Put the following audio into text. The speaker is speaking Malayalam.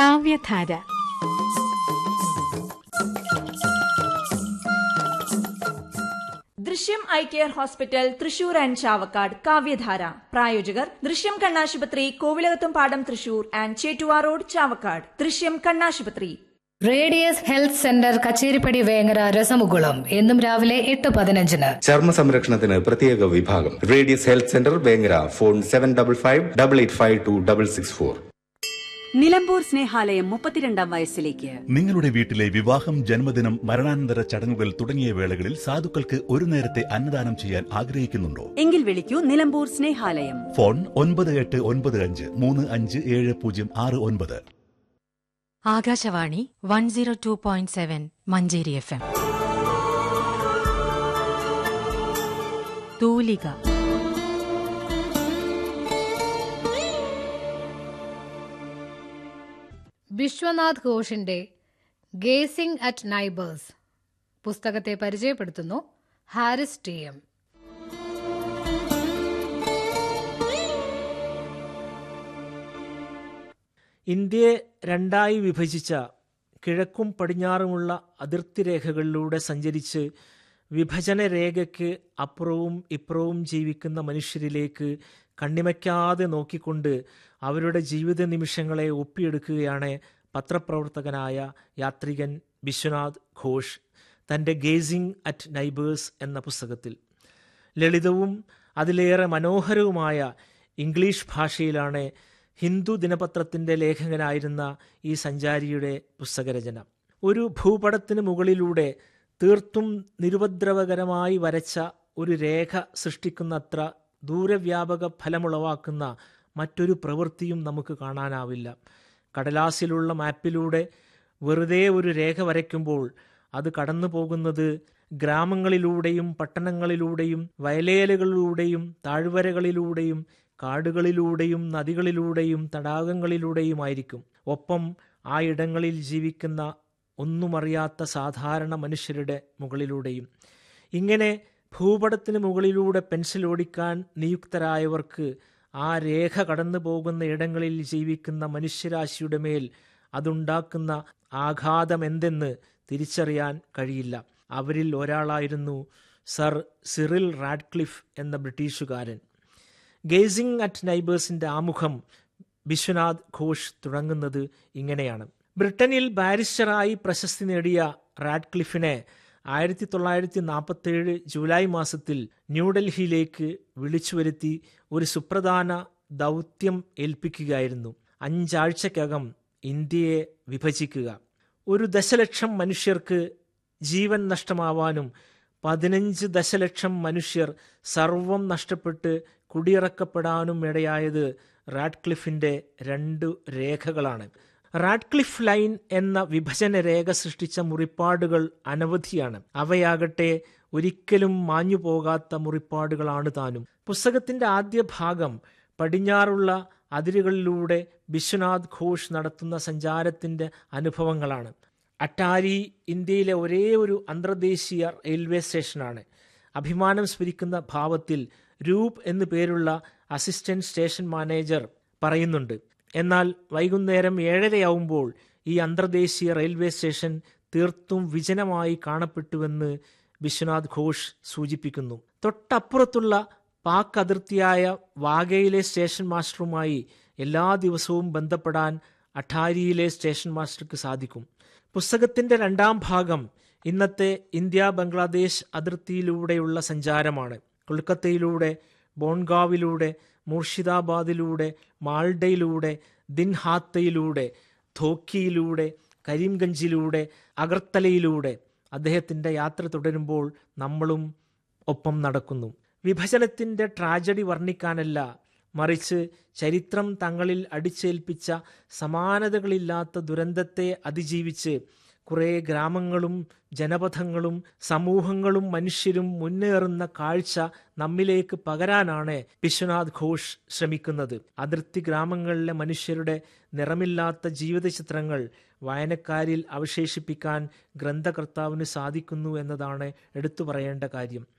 കാവ്യധാര Drishyam eye care hospital Thrissur and Chavakkad കാവ്യധാര പ്രായോജകർ ദൃശ്യം കണ്ണാശുപത്രി കോവിലകത്തും പാടം തൃശൂർ ആൻഡ് ചേറ്റുവാ റോഡ് ചാവക്കാട് ദൃശ്യം കണ്ണാശുപത്രി radius health centre Kacheripadi Vengara രസമുകുളം എന്നും രാവിലെ എട്ട് പതിനഞ്ചിന് ചർമ്മ സംരക്ഷണത്തിന് പ്രത്യേക വിഭാഗം radius health centre Vengara phone seven double five double eight five two double six four Nilambur Snehalayam മുപ്പത്തിരണ്ടാം വയസ്സിലേക്ക് നിങ്ങളുടെ വീട്ടിലെ വിവാഹം ജന്മദിനം മരണാനന്തര ചടങ്ങുകൾ തുടങ്ങിയ വേളകളിൽ സാധുക്കൾക്ക് ഒരു നേരത്തെ അന്നദാനം ചെയ്യാൻ ആഗ്രഹിക്കുന്നുണ്ടോ എങ്കിൽ വിളിക്കൂ നിലമ്പൂർ സ്നേഹാലയം ഫോൺ ഒൻപത് എട്ട് ഒൻപത് അഞ്ച് മൂന്ന് അഞ്ച് ഏഴ് പൂജ്യം ആറ് ഒൻപത് Akashvani one zero two point seven Manjeri F M തൂലിക വിശ്വനാഥ് ഘോഷിന്റെ ഗേസിംഗ് അറ്റ് നൈബേഴ്സ് പുസ്തകത്തെ പരിചയപ്പെടുത്തുന്നു ഹാരിസ് ടി എം ഇന്ത്യയെ രണ്ടായി വിഭജിച്ച കിഴക്കും പടിഞ്ഞാറുമുള്ള അതിർത്തി രേഖകളിലൂടെ സഞ്ചരിച്ച് വിഭജന രേഖയ്ക്ക് അപ്പുറവും ഇപ്പുറവും ജീവിക്കുന്ന മനുഷ്യരിലേക്ക് കണ്ണിമയ്ക്കാതെ നോക്കിക്കൊണ്ട് അവരുടെ ജീവിത നിമിഷങ്ങളെ ഒപ്പിയെടുക്കുകയാണ് പത്രപ്രവർത്തകനായ യാത്രികൻ വിശ്വനാഥ് ഘോഷ് തൻ്റെ ഗേസിംഗ് അറ്റ് നൈബേഴ്സ് എന്ന പുസ്തകത്തിൽ ലളിതവും അതിലേറെ മനോഹരവുമായ ഇംഗ്ലീഷ് ഭാഷയിലാണ് ഹിന്ദു ദിനപത്രത്തിൻ്റെ ലേഖകനായിരുന്ന ഈ സഞ്ചാരിയുടെ പുസ്തകരചന ഒരു ഭൂപടത്തിന് മുകളിലൂടെ തീർത്തും നിരുപദ്രവകരമായി വരച്ച ഒരു രേഖ സൃഷ്ടിക്കുന്നത്ര ദൂരവ്യാപക ഫലമുളവാക്കുന്ന മറ്റൊരു പ്രവൃത്തിയും നമുക്ക് കാണാനാവില്ല കടലാസിലുള്ള മാപ്പിലൂടെ വെറുതെ ഒരു രേഖ വരയ്ക്കുമ്പോൾ അത് കടന്നു പോകുന്നത് ഗ്രാമങ്ങളിലൂടെയും പട്ടണങ്ങളിലൂടെയും വയലേലകളിലൂടെയും താഴ്വരകളിലൂടെയും കാടുകളിലൂടെയും നദികളിലൂടെയും തടാകങ്ങളിലൂടെയുമായിരിക്കും ഒപ്പം ആ ഇടങ്ങളിൽ ജീവിക്കുന്ന ഒന്നുമറിയാത്ത സാധാരണ മനുഷ്യരുടെ മുകളിലൂടെയും ഇങ്ങനെ ഭൂപടത്തിന് മുകളിലൂടെ പെൻസിൽ ഓടിക്കാൻ നിയുക്തരായവർക്ക് ആ രേഖ കടന്നു പോകുന്ന ഇടങ്ങളിൽ ജീവിക്കുന്ന മനുഷ്യരാശിയുടെ മേൽ അതുണ്ടാക്കുന്ന ആഘാതം എന്തെന്ന് തിരിച്ചറിയാൻ കഴിയില്ല അവരിൽ ഒരാളായിരുന്നു സർ സിറിൽ റാഡ്ക്ലിഫ് എന്ന ബ്രിട്ടീഷുകാരൻ ഗേസിംഗ് അറ്റ് നൈബേഴ്സിന്റെ ആമുഖം വിശ്വനാഥ് ഘോഷ് തുടങ്ങുന്നത് ഇങ്ങനെയാണ് ബ്രിട്ടനിൽ ബാരിസ്റ്ററായി പ്രശസ്തി നേടിയ റാഡ്ക്ലിഫിനെ ആയിരത്തി തൊള്ളായിരത്തി നാൽപ്പത്തേഴ് ജൂലൈ മാസത്തിൽ ന്യൂഡൽഹിയിലേക്ക് വിളിച്ചു വരുത്തി ഒരു സുപ്രധാന ദൗത്യം ഏൽപ്പിക്കുകയായിരുന്നു അഞ്ചാഴ്ചക്കകം ഇന്ത്യയെ വിഭജിക്കുക ഒരു ദശലക്ഷം മനുഷ്യർക്ക് ജീവൻ നഷ്ടമാവാനും പതിനഞ്ച് ദശലക്ഷം മനുഷ്യർ സർവം നഷ്ടപ്പെട്ട് കുടിയിറക്കപ്പെടാനും ഇടയായത് റാഡ്ക്ലിഫിന്റെ രണ്ട് രേഖകളാണ് റാഡ്ക്ലിഫ് ലൈൻ എന്ന വിഭജന രേഖ സൃഷ്ടിച്ച മുറിപ്പാടുകൾ അനവധിയാണ് അവയാകട്ടെ ഒരിക്കലും മാഞ്ഞു പോകാത്ത മുറിപ്പാടുകളാണ് താനും പുസ്തകത്തിന്റെ ആദ്യ ഭാഗം പടിഞ്ഞാറുള്ള അതിരുകളിലൂടെ വിശ്വനാഥ് ഘോഷ് നടത്തുന്ന സഞ്ചാരത്തിന്റെ അനുഭവങ്ങളാണ് അട്ടാരി ഇന്ത്യയിലെ ഒരേ ഒരു അന്തർദേശീയ റെയിൽവേ സ്റ്റേഷനാണ് അഭിമാനം സ്മരിക്കുന്ന ഭാവത്തിൽ രൂപ് എന്നു പേരുള്ള അസിസ്റ്റന്റ് സ്റ്റേഷൻ മാനേജർ പറയുന്നുണ്ട് എന്നാൽ വൈകുന്നേരം ഏഴരയാവുമ്പോൾ ഈ അന്തർദേശീയ റെയിൽവേ സ്റ്റേഷൻ തീർത്തും വിജനമായി കാണപ്പെട്ടുവെന്ന് വിശ്വനാഥ് ഘോഷ് സൂചിപ്പിക്കുന്നു തൊട്ടപ്പുറത്തുള്ള പാക് അതിർത്തിയായ വാഗയിലെ സ്റ്റേഷൻ മാസ്റ്ററുമായി എല്ലാ ദിവസവും ബന്ധപ്പെടാൻ അഠാരിയിലെ സ്റ്റേഷൻ മാസ്റ്റർക്ക് സാധിക്കും പുസ്തകത്തിന്റെ രണ്ടാം ഭാഗം ഇന്നത്തെ ഇന്ത്യ ബംഗ്ലാദേശ് അതിർത്തിയിലൂടെയുള്ള സഞ്ചാരമാണ് കൊൽക്കത്തയിലൂടെ ബോൺഗാവിലൂടെ മുർഷിദാബാദിലൂടെ മാൾഡയിലൂടെ ദിൻഹാത്തയിലൂടെ ധോക്കിയിലൂടെ കരീംഗഞ്ചിലൂടെ അഗർത്തലയിലൂടെ അദ്ദേഹത്തിൻ്റെ യാത്ര തുടരുമ്പോൾ നമ്മളും ഒപ്പം നടക്കുന്നു വിഭജനത്തിൻ്റെ ട്രാജഡി വർണ്ണിക്കാനല്ല മറിച്ച് ചരിത്രം തങ്ങളിൽ അടിച്ചേൽപ്പിച്ച സമാനതകളില്ലാത്ത ദുരന്തത്തെ അതിജീവിച്ച് കുറേ ഗ്രാമങ്ങളും ജനപഥങ്ങളും സമൂഹങ്ങളും മനുഷ്യരും മുന്നേറുന്ന കാഴ്ച നമ്മിലേക്ക് പകരാനാണ് വിശ്വനാഥ് ഘോഷ് ശ്രമിക്കുന്നത് അതിർത്തി ഗ്രാമങ്ങളിലെ മനുഷ്യരുടെ നിറമില്ലാത്ത ജീവിത ചിത്രങ്ങൾ വായനക്കാരിൽ അവശേഷിപ്പിക്കാൻ ഗ്രന്ഥകർത്താവിന് സാധിക്കുന്നു എന്നതാണ് എടുത്തു പറയേണ്ട കാര്യം